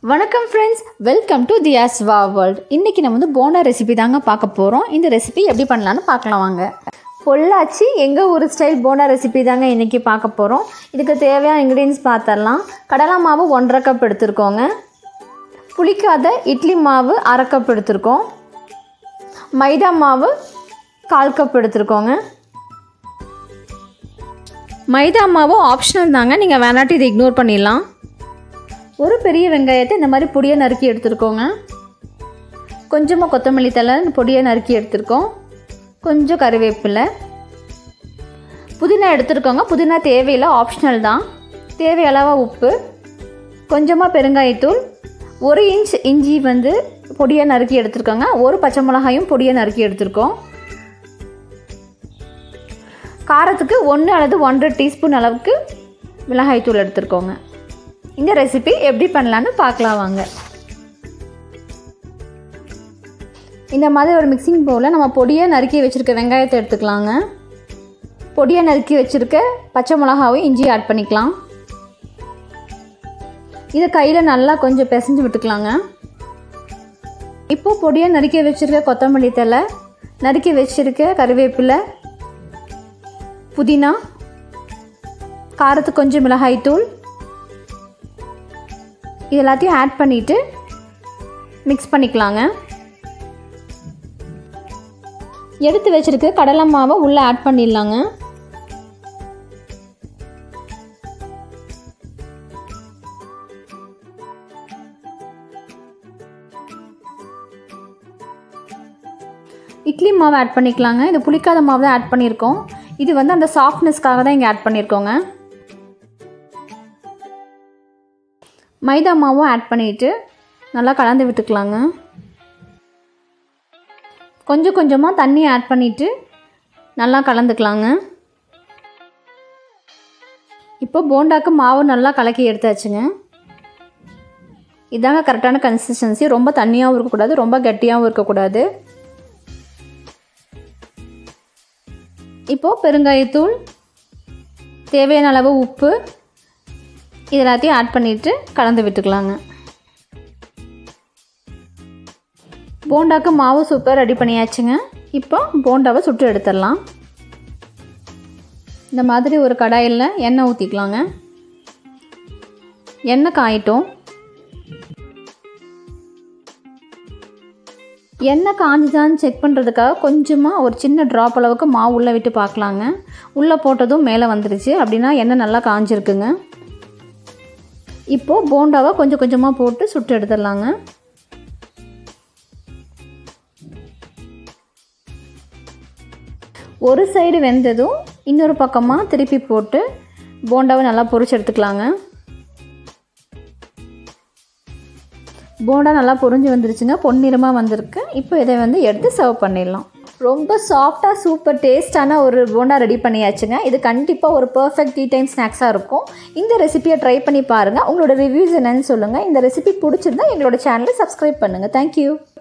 வணக்கம் friends welcome to தியாஸ் வா world இன்றைக்கி நம்ம வந்து போண்டா ரெசிபி தாங்க பார்க்க போகிறோம் இந்த ரெசிபி எப்படி பண்ணலான்னு பார்க்கலாம் வாங்க பொள்ளாச்சி எங்கள் ஊர் ஸ்டைல் போண்டா ரெசிபி தாங்க இன்றைக்கி பார்க்க போகிறோம் இதுக்கு தேவையான இன்க்ரீடியன்ஸ் பார்த்துடலாம் கடலை மாவு ஒன்றரை கப் எடுத்துருக்கோங்க புளிக்காத இட்லி மாவு அரை கப் எடுத்திருக்கோம் மைதா மாவு கால் கப் எடுத்திருக்கோங்க மைதா மாவு ஆப்ஷனல் தாங்க நீங்கள் வேணாட்டி இதை இக்னோர் பண்ணிடலாம் ஒரு பெரிய வெங்காயத்தை இந்த மாதிரி பொடியை நறுக்கி எடுத்துருக்கோங்க கொஞ்சமாக கொத்தமல்லி தலை பொடியை நறுக்கி எடுத்துருக்கோம் கொஞ்சம் கருவேப்பிலை புதினா எடுத்துருக்கோங்க புதினா தேவையில்லை ஆப்ஷனல் தான் தேவையளவாக உப்பு கொஞ்சமாக பெருங்காயத்தூள் ஒரு இன்ச் இஞ்சி வந்து பொடியை நறுக்கி எடுத்துருக்கோங்க ஒரு பச்சை மிளகாயும் பொடியை நறுக்கி எடுத்துருக்கோம் காரத்துக்கு ஒன்று அல்லது ஒன்றரை டீஸ்பூன் அளவுக்கு மிளகாய்த்தூள் எடுத்துருக்கோங்க இந்த ரெசிபி எப்படி பண்ணலான்னு பார்க்கலாம் வாங்க இந்த மாதிரி ஒரு மிக்சிங் பவுலில் நம்ம பொடியை நறுக்கி வச்சுருக்க வெங்காயத்தை எடுத்துக்கலாங்க பொடியை நறுக்கி வச்சுருக்க பச்சை மிளகாவும் இஞ்சி ஆட் பண்ணிக்கலாம் இதை கையில் நல்லா கொஞ்சம் பிசைஞ்சு விட்டுக்கலாங்க இப்போது பொடியை நறுக்கி வச்சுருக்க கொத்தமல்லி தலை நறுக்கி வச்சுருக்க கருவேப்பிலை புதினா காரத்துக்கு கொஞ்சம் மிளகாய்த்தூள் இது எல்லாத்தையும் ஆட் பண்ணிவிட்டு மிக்ஸ் பண்ணிக்கலாங்க எடுத்து வச்சுருக்க கடலை மாவை உள்ளே ஆட் பண்ணிடலாங்க இட்லி மாவு ஆட் பண்ணிக்கலாங்க இது புளிக்காத மாவு தான் ஆட் பண்ணியிருக்கோம் இது வந்து அந்த சாஃப்ட்னஸ்க்காக தான் இங்கே ஆட் பண்ணியிருக்கோங்க மைதா மாவும் ஆட் பண்ணிவிட்டு நல்லா கலந்து விட்டுக்கலாங்க கொஞ்சம் கொஞ்சமாக தண்ணி ஆட் பண்ணிவிட்டு நல்லா கலந்துக்கலாங்க இப்போ போண்டாக்கு மாவு நல்லா கலக்கி எடுத்தாச்சுங்க இதாங்க கரெக்டான கன்சிஸ்டன்சி ரொம்ப தண்ணியாகவும் இருக்கக்கூடாது ரொம்ப கட்டியாகவும் இருக்கக்கூடாது இப்போது பெருங்காயத்தூள் தேவையான அளவு உப்பு இது எல்லாத்தையும் ஆட் பண்ணிவிட்டு கலந்து விட்டுக்கலாங்க போண்டாக்கு மாவு சூப்பர் ரெடி பண்ணியாச்சுங்க இப்போ போண்டாவை சுட்டு எடுத்துடலாம் இந்த மாதிரி ஒரு கடாயில் எண்ணெய் ஊற்றிக்கலாங்க எண்ணெய் காயிட்டும் எண்ணெய் காஞ்சுதான்னு செக் பண்ணுறதுக்காக கொஞ்சமாக ஒரு சின்ன ட்ராப் அளவுக்கு மாவு உள்ளே விட்டு பார்க்கலாங்க உள்ளே போட்டதும் மேலே வந்துருச்சு அப்படின்னா எண்ணெய் நல்லா காஞ்சிருக்குங்க இப்போது போண்டாவை கொஞ்சம் கொஞ்சமாக போட்டு சுட்டு எடுத்துடலாங்க ஒரு சைடு வெந்ததும் இன்னொரு பக்கமாக திருப்பி போட்டு போண்டாவை நல்லா பொரிச்சு எடுத்துக்கலாங்க போண்டா நல்லா பொரிஞ்சு வந்துருச்சுங்க பொன்னிறமாக வந்திருக்கு இப்போ இதை வந்து எடுத்து சர்வ் பண்ணிடலாம் ரொம்ப சாஃப்டாக சூப்பர் டேஸ்டான ஒரு போண்டா ரெடி பண்ணியாச்சுங்க இது கண்டிப்பாக ஒரு பர்ஃபெக்ட் டீ டைம் ஸ்நாக்ஸாக இருக்கும் இந்த ரெசிபியை ட்ரை பண்ணி பாருங்கள் உங்களோட ரிவ்யூஸ் என்னன்னு சொல்லுங்கள் இந்த ரெசிபி பிடிச்சிருந்தா எங்களோட சேனலை சப்ஸ்கிரைப் பண்ணுங்கள் தேங்க்யூ